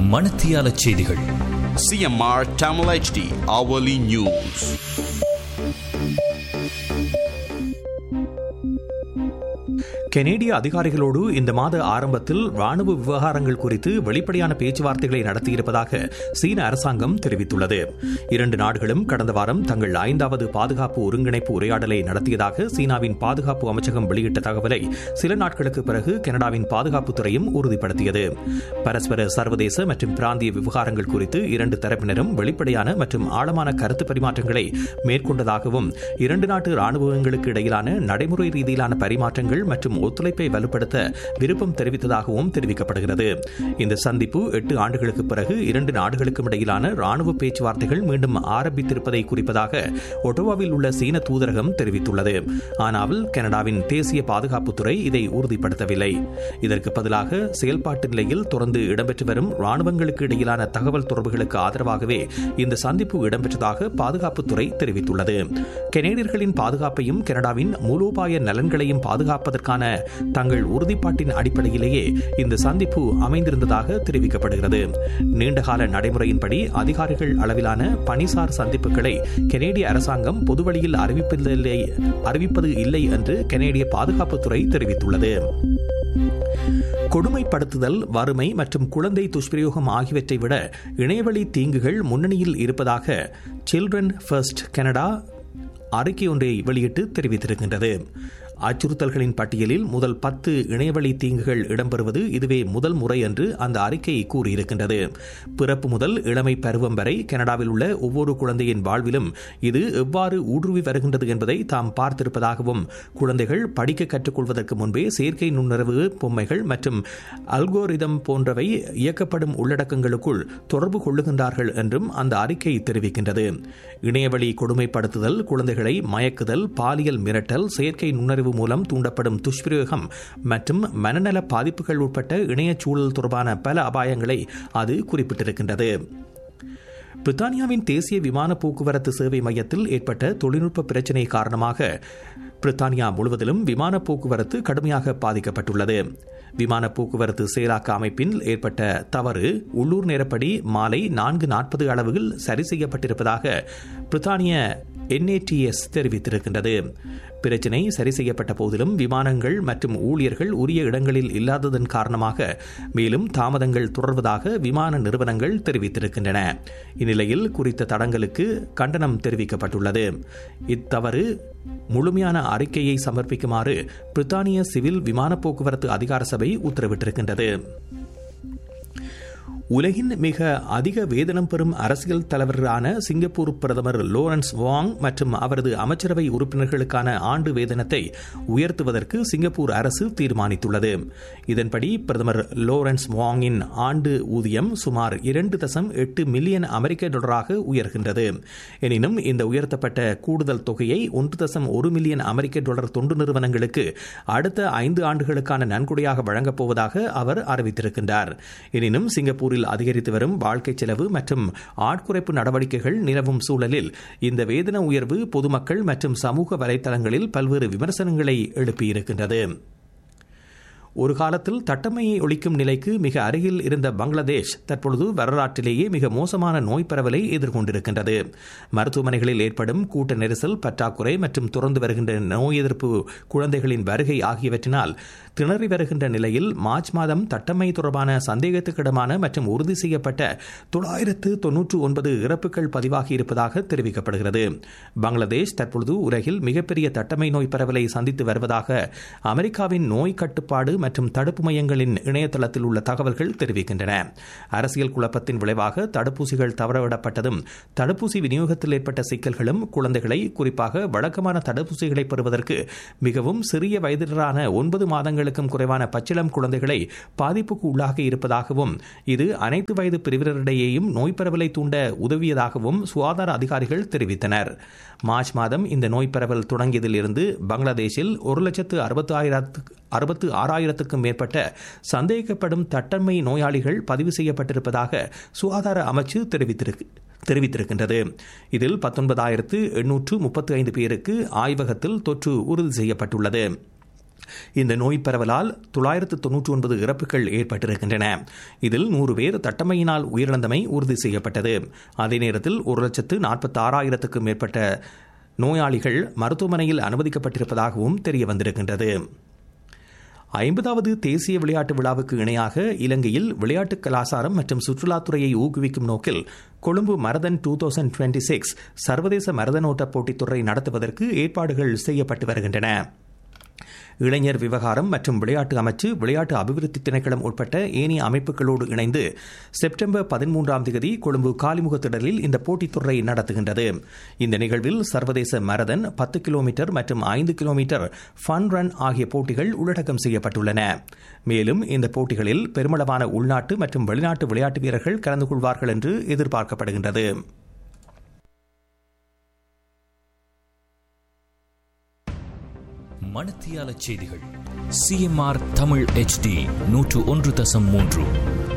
மணத்தியால செய்திகள் CMR Tamil HD hourly news. கெனேடிய அதிகாரிகளோடு இந்த மாத ஆரம்பத்தில் ராணுவ விவகாரங்கள் குறித்து வெளிப்படையான பேச்சுவார்த்தைகளை நடத்தியிருப்பதாக சீன அரசாங்கம் தெரிவித்துள்ளது இரண்டு நாடுகளும் கடந்த வாரம் தங்கள் ஐந்தாவது பாதுகாப்பு ஒருங்கிணைப்பு உரையாடலை நடத்தியதாக சீனாவின் பாதுகாப்பு அமைச்சகம் வெளியிட்ட தகவலை சில நாட்களுக்கு பிறகு கனடாவின் பாதுகாப்புத்துறையும் உறுதிப்படுத்தியது பரஸ்பர சர்வதேச மற்றும் பிராந்திய விவகாரங்கள் குறித்து இரண்டு தரப்பினரும் வெளிப்படையான மற்றும் ஆழமான கருத்து பரிமாற்றங்களை மேற்கொண்டதாகவும் இரண்டு நாட்டு ராணுவங்களுக்கு இடையிலான நடைமுறை ரீதியிலான பரிமாற்றங்கள் மற்றும் ஒத்துழைப்பை வலுப்படுத்த விருப்பம் தெரிவித்ததாகவும் தெரிவிக்கப்படுகிறது இந்த சந்திப்பு எட்டு ஆண்டுகளுக்கு பிறகு இரண்டு நாடுகளுக்கும் இடையிலான ராணுவ பேச்சுவார்த்தைகள் மீண்டும் ஆரம்பித்திருப்பதை குறிப்பதாக ஒட்டோவாவில் உள்ள சீன தூதரகம் தெரிவித்துள்ளது ஆனால் கனடாவின் தேசிய பாதுகாப்புத்துறை இதை உறுதிப்படுத்தவில்லை இதற்கு பதிலாக செயல்பாட்டு நிலையில் தொடர்ந்து இடம்பெற்று வரும் ராணுவங்களுக்கு இடையிலான தகவல் தொடர்புகளுக்கு ஆதரவாகவே இந்த சந்திப்பு இடம்பெற்றதாக பாதுகாப்புத்துறை தெரிவித்துள்ளது கெனேடியர்களின் பாதுகாப்பையும் கனடாவின் மூலோபாய நலன்களையும் பாதுகாப்பதற்கான தங்கள் உறுதிப்பாட்டின் அடிப்படையிலேயே இந்த சந்திப்பு அமைந்திருந்ததாக தெரிவிக்கப்படுகிறது நீண்டகால நடைமுறையின்படி அதிகாரிகள் அளவிலான பணிசார் சந்திப்புகளை கெனேடிய அரசாங்கம் பொதுவழியில் அறிவிப்பதில்லை அறிவிப்பது இல்லை என்று கெனேடிய பாதுகாப்புத்துறை தெரிவித்துள்ளது கொடுமைப்படுத்துதல் வறுமை மற்றும் குழந்தை துஷ்பிரயோகம் ஆகியவற்றை விட இணையவழி தீங்குகள் முன்னணியில் இருப்பதாக சில்ட்ரன் ஃபர்ஸ்ட் கனடா அறிக்கை ஒன்றை வெளியிட்டு தெரிவித்திருக்கின்றது அச்சுறுத்தல்களின் பட்டியலில் முதல் பத்து இணையவழி தீங்குகள் இடம்பெறுவது இதுவே முதல் முறை என்று அந்த அறிக்கை கூறியிருக்கின்றது பிறப்பு முதல் இளமை பருவம் வரை கனடாவில் உள்ள ஒவ்வொரு குழந்தையின் வாழ்விலும் இது எவ்வாறு ஊடுருவி வருகின்றது என்பதை தாம் பார்த்திருப்பதாகவும் குழந்தைகள் படிக்க கற்றுக்கொள்வதற்கு முன்பே செயற்கை நுண்ணறிவு பொம்மைகள் மற்றும் அல்கோரிதம் போன்றவை இயக்கப்படும் உள்ளடக்கங்களுக்குள் தொடர்பு கொள்ளுகின்றார்கள் என்றும் அந்த அறிக்கை தெரிவிக்கின்றது இணையவழி கொடுமைப்படுத்துதல் குழந்தைகளை மயக்குதல் பாலியல் மிரட்டல் செயற்கை நுண்ணறிவு மூலம் தூண்டப்படும் துஷ்பிரயோகம் மற்றும் மனநல பாதிப்புகள் உட்பட்ட இணைய சூழல் தொடர்பான பல அபாயங்களை அது குறிப்பிட்டிருக்கின்றது பிரித்தானியாவின் தேசிய விமான போக்குவரத்து சேவை மையத்தில் ஏற்பட்ட தொழில்நுட்ப பிரச்சினை காரணமாக பிரித்தானியா முழுவதிலும் விமான போக்குவரத்து கடுமையாக பாதிக்கப்பட்டுள்ளது விமான போக்குவரத்து செயலாக்க அமைப்பில் ஏற்பட்ட தவறு உள்ளூர் நேரப்படி மாலை நான்கு நாற்பது அளவில் சரி செய்யப்பட்டிருப்பதாக பிரித்தானிய என்ஏடிஎஸ் தெரிவித்திருக்கின்றது பிரச்சினை சரி செய்யப்பட்ட போதிலும் விமானங்கள் மற்றும் ஊழியர்கள் உரிய இடங்களில் இல்லாததன் காரணமாக மேலும் தாமதங்கள் தொடர்வதாக விமான நிறுவனங்கள் தெரிவித்திருக்கின்றன இந்நிலையில் குறித்த தடங்களுக்கு கண்டனம் தெரிவிக்கப்பட்டுள்ளது இத்தவறு முழுமையான அறிக்கையை சமர்ப்பிக்குமாறு பிரித்தானிய சிவில் விமான போக்குவரத்து அதிகார சபை உத்தரவிட்டிருக்கின்றது உலகின் மிக அதிக வேதனம் பெறும் அரசியல் தலைவரான சிங்கப்பூர் பிரதமர் லோரன்ஸ் வாங் மற்றும் அவரது அமைச்சரவை உறுப்பினர்களுக்கான ஆண்டு வேதனத்தை உயர்த்துவதற்கு சிங்கப்பூர் அரசு தீர்மானித்துள்ளது இதன்படி பிரதமர் லோரன்ஸ் வாங்கின் ஆண்டு ஊதியம் சுமார் இரண்டு தசம் எட்டு மில்லியன் அமெரிக்க டாலராக உயர்கின்றது எனினும் இந்த உயர்த்தப்பட்ட கூடுதல் தொகையை ஒன்று தசம் ஒரு மில்லியன் அமெரிக்க டாலர் தொண்டு நிறுவனங்களுக்கு அடுத்த ஐந்து ஆண்டுகளுக்கான நன்கொடையாக வழங்கப் போவதாக அவர் அறிவித்திருக்கின்றார் எனினும் சிங்கப்பூரில் அதிகரித்து வரும் வாழ்க்கை செலவு மற்றும் ஆட்குறைப்பு நடவடிக்கைகள் நிலவும் சூழலில் இந்த வேதன உயர்வு பொதுமக்கள் மற்றும் சமூக வலைதளங்களில் பல்வேறு விமர்சனங்களை எழுப்பியிருக்கின்றது ஒரு காலத்தில் தட்டமையை ஒழிக்கும் நிலைக்கு மிக அருகில் இருந்த பங்களாதேஷ் தற்பொழுது வரலாற்றிலேயே மிக மோசமான நோய் பரவலை எதிர்கொண்டிருக்கின்றது மருத்துவமனைகளில் ஏற்படும் கூட்ட நெரிசல் பற்றாக்குறை மற்றும் தொடர்ந்து வருகின்ற நோய் எதிர்ப்பு குழந்தைகளின் வருகை ஆகியவற்றினால் திணறி வருகின்ற நிலையில் மார்ச் மாதம் தட்டமை தொடர்பான சந்தேகத்துக்கிடமான மற்றும் உறுதி செய்யப்பட்ட தொள்ளாயிரத்து தொன்னூற்று ஒன்பது இறப்புகள் பதிவாகி இருப்பதாக தெரிவிக்கப்படுகிறது பங்களாதேஷ் தற்பொழுது உலகில் மிகப்பெரிய தட்டமை நோய் பரவலை சந்தித்து வருவதாக அமெரிக்காவின் நோய் கட்டுப்பாடு மற்றும் தடுப்பு மையங்களின் இணையதளத்தில் உள்ள தகவல்கள் தெரிவிக்கின்றன அரசியல் குழப்பத்தின் விளைவாக தடுப்பூசிகள் தவறவிடப்பட்டதும் தடுப்பூசி விநியோகத்தில் ஏற்பட்ட சிக்கல்களும் குழந்தைகளை குறிப்பாக வழக்கமான தடுப்பூசிகளை பெறுவதற்கு மிகவும் சிறிய வயதினரான ஒன்பது மாதங்களுக்கும் குறைவான பச்சிளம் குழந்தைகளை பாதிப்புக்கு உள்ளாகி இருப்பதாகவும் இது அனைத்து வயது பிரிவினரிடையேயும் நோய் பரவலை தூண்ட உதவியதாகவும் சுகாதார அதிகாரிகள் தெரிவித்தனர் மார்ச் மாதம் இந்த நோய் பரவல் தொடங்கியதில் இருந்து பங்களாதேஷில் ஒரு லட்சத்து அறுபத்தி ஆயிரத்து அறுபத்து ஆறாயிரத்துக்கும் மேற்பட்ட சந்தேகிக்கப்படும் தட்டம்மை நோயாளிகள் பதிவு செய்யப்பட்டிருப்பதாக சுகாதார அமைச்சு தெரிவித்திருக்கு தெரிவித்திருக்கின்றது இதில் பத்தொன்பதாயிரத்து எண்ணூற்று முப்பத்தி ஐந்து பேருக்கு ஆய்வகத்தில் தொற்று உறுதி செய்யப்பட்டுள்ளது இந்த நோய் பரவலால் தொள்ளாயிரத்து தொன்னூற்றி ஒன்பது இறப்புகள் ஏற்பட்டிருக்கின்றன இதில் நூறு பேர் தட்டமையினால் உயிரிழந்தமை உறுதி செய்யப்பட்டது அதே நேரத்தில் ஒரு லட்சத்து நாற்பத்தி ஆறாயிரத்துக்கும் மேற்பட்ட நோயாளிகள் மருத்துவமனையில் அனுமதிக்கப்பட்டிருப்பதாகவும் தெரிய வந்திருக்கின்றது ஐம்பதாவது தேசிய விளையாட்டு விழாவுக்கு இணையாக இலங்கையில் விளையாட்டு கலாசாரம் மற்றும் சுற்றுலாத்துறையை ஊக்குவிக்கும் நோக்கில் Colombo marathon two thousand twenty six சர்வதேச மரதனோட்ட போட்டித் தொடரை நடத்துவதற்கு ஏற்பாடுகள் செய்யப்பட்டு வருகின்றன இளைஞர் விவகாரம் மற்றும் விளையாட்டு அமைச்சு விளையாட்டு அபிவிருத்தி திணைக்களம் உட்பட்ட ஏனைய அமைப்புகளோடு இணைந்து செப்டம்பர் பதிமூன்றாம் தேதி கொழும்பு காலிமுக திடலில் இந்த போட்டித் தொடரை நடத்துகின்றது இந்த நிகழ்வில் சர்வதேச மரதன் பத்து கிலோமீட்டர் மற்றும் ஐந்து கிலோமீட்டர் ஃபன் ரன் ஆகிய போட்டிகள் உள்ளடக்கம் செய்யப்பட்டுள்ளன மேலும் இந்த போட்டிகளில் பெருமளவான உள்நாட்டு மற்றும் வெளிநாட்டு விளையாட்டு வீரர்கள் கலந்து கொள்வார்கள் என்று எதிர்பார்க்கப்படுகின்றது மணத்தியால செய்திகள் சிஎம்ஆர் தமிழ் ஹெச்டி நூற்று ஒன்று தசம் மூன்று